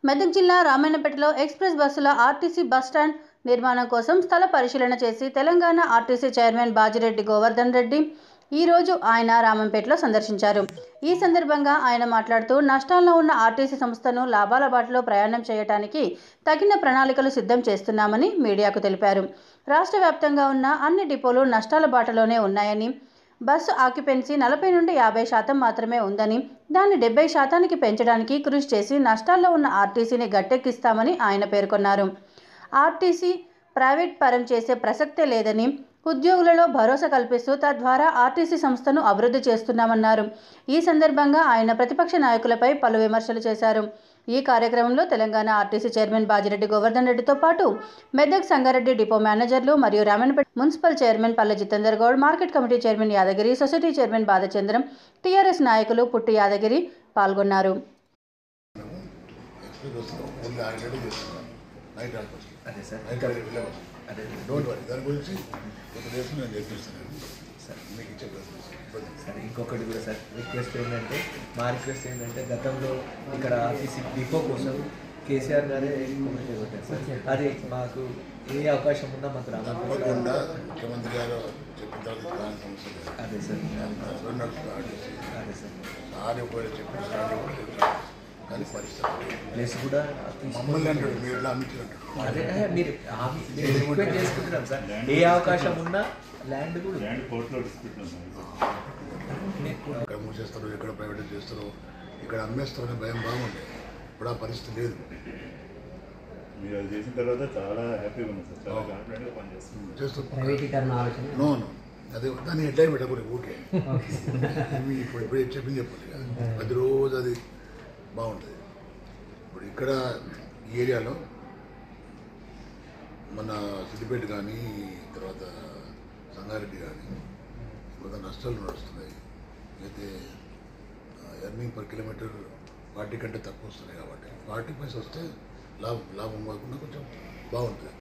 మెదక్ జిల్లా రామాయణపేటలో ఎక్స్ప్రెస్ బస్సుల ఆర్టీసీ బస్ స్టాండ్ నిర్మాణం కోసం స్థల పరిశీలన చేసి తెలంగాణ ఆర్టీసీ చైర్మన్ బాజిరెడ్డి గోవర్ధన్ రెడ్డి ఈ రోజు ఆయన రామంపేటలో సందర్శించారు ఈ సందర్భంగా ఆయన మాట్లాడుతూ నష్టాల్లో ఉన్న ఆర్టీసీ సంస్థను లాభాల బాటలో ప్రయాణం చేయడానికి తగిన ప్రణాళికలు సిద్ధం చేస్తున్నామని మీడియాకు తెలిపారు రాష్ట్ర వ్యాప్తంగా ఉన్న అన్ని డిపోలు నష్టాల బాటలోనే ఉన్నాయని బస్సు ఆక్యుపెన్సీ నలభై నుండి యాభై శాతం మాత్రమే ఉందని దాన్ని డెబ్బై శాతానికి పెంచడానికి కృషి చేసి నష్టాల్లో ఉన్న ఆర్టీసీని గట్టెక్కిస్తామని ఆయన పేర్కొన్నారు ఆర్టీసీ ప్రైవేట్ పరం చేసే ప్రసక్తే లేదని ఉద్యోగులలో భరోసా కల్పిస్తూ తద్వారా ఆర్టీసీ సంస్థను అభివృద్ధి చేస్తున్నామన్నారు ఈ సందర్భంగా ఆయన ప్రతిపక్ష నాయకులపై పలు విమర్శలు చేశారు ఈ కార్యక్రమంలో తెలంగాణ ఆర్టీసీ చైర్మన్ బాజిరెడ్డి గోవర్ధన్ రెడ్డితో పాటు మెదక్ సంగారెడ్డి డిపో మేనేజర్లు మరియు Ramannapeta municipal chairman Palle Jitender Goud market committee chairman Yadagiri society chairman బాధచంద్రం టీఆర్ఎస్ నాయకులు పుట్టి యాదగిరి పాల్గొన్నారు ఎక్స్ప్రెస్ వస్తున్నాం ఓన్లీ ఆల్రెడీ చేస్తున్నాం నైట్ ఆల్మోస్ట్ అదే సార్ నైట్ ఆల్రెడీ వెళ్ళాము అదే డోంట్ వరీ దాని గురించి ఒక డేస్ నేను చేపిస్తున్నాను మీకు ఇచ్చే ఇబ్బంది సార్ ఇంకొకటి కూడా సార్ రిక్వెస్ట్ ఏంటంటే మా రిక్వెస్ట్ ఏంటంటే గతంలో ఇక్కడ ఆర్టీసీ డిపో కోసం కేసీఆర్ గారే కమిటీ కొట్టారు సార్ అది మాకు ఏ అవకాశం ఉన్నా మాకు తప్పకుండా రావాలి ముఖ్యమంత్రి గారు చెప్పిన తర్వాత కాని సమస్య లేదు అదే సార్ రెండు నడుస్తుంది ఆర్టీసీ అదే సార్ సార్ ఒకవేళ చెప్పిన స్టార్ట్ ఇవ్వలేదు కానీ పరిస్థితి ప్లేస్ కూడా మమ్మల్ని అంటాడు మీరు ఎట్లా అమ్మించారు అదే మీరు ఆ- మీరు రిక్వెస్ట్ చేసుకుంటున్నాం సార్ ఏ అవకాశం ఉన్నా ల్యాండ్ కూడా ల్యాండ్ కోర్టులో డిస్ప్యూట్ ఉంది ఇక్కడ మూసేస్తారు ఇక్కడ ప్రైవేట్ చేస్తారు ఇక్కడ అమ్మేస్తారు అనే భయం బాగుండే ఇప్పుడు ఆ పరిస్థితి లేదు మీరు అది చేసిన తర్వాత చాలా హ్యాపీగా ఉంది సార్ చాలా కాన్ఫిడెంట్గా పనిచేస్తుంది చేస్తూ ప్రైవేటీకరణ ఆలోచన నో నో అదే దాన్ని ఎట్లా పెట్టకూడదు ఊకే ఇవి ఇప్పుడు ఇప్పుడు చెప్పింది చెప్పండి కదా ప్రతిరోజు అది బాగుంటుంది ఇప్పుడు ఇక్కడ ఈ ఏరియాలో మన సిద్దిపేట కానీ తర్వాత సంగారెడ్డి కానీ కొంత నష్టాలు నడుస్తున్నాయి అయితే ఎర్నింగ్ పర్ కిలోమీటర్ ఫార్టీ కంటే తక్కువ వస్తున్నాయి కాబట్టి ఫార్టీ పైస్ వస్తే లాభం లాభం కాకుండా కొంచెం బాగుంటుంది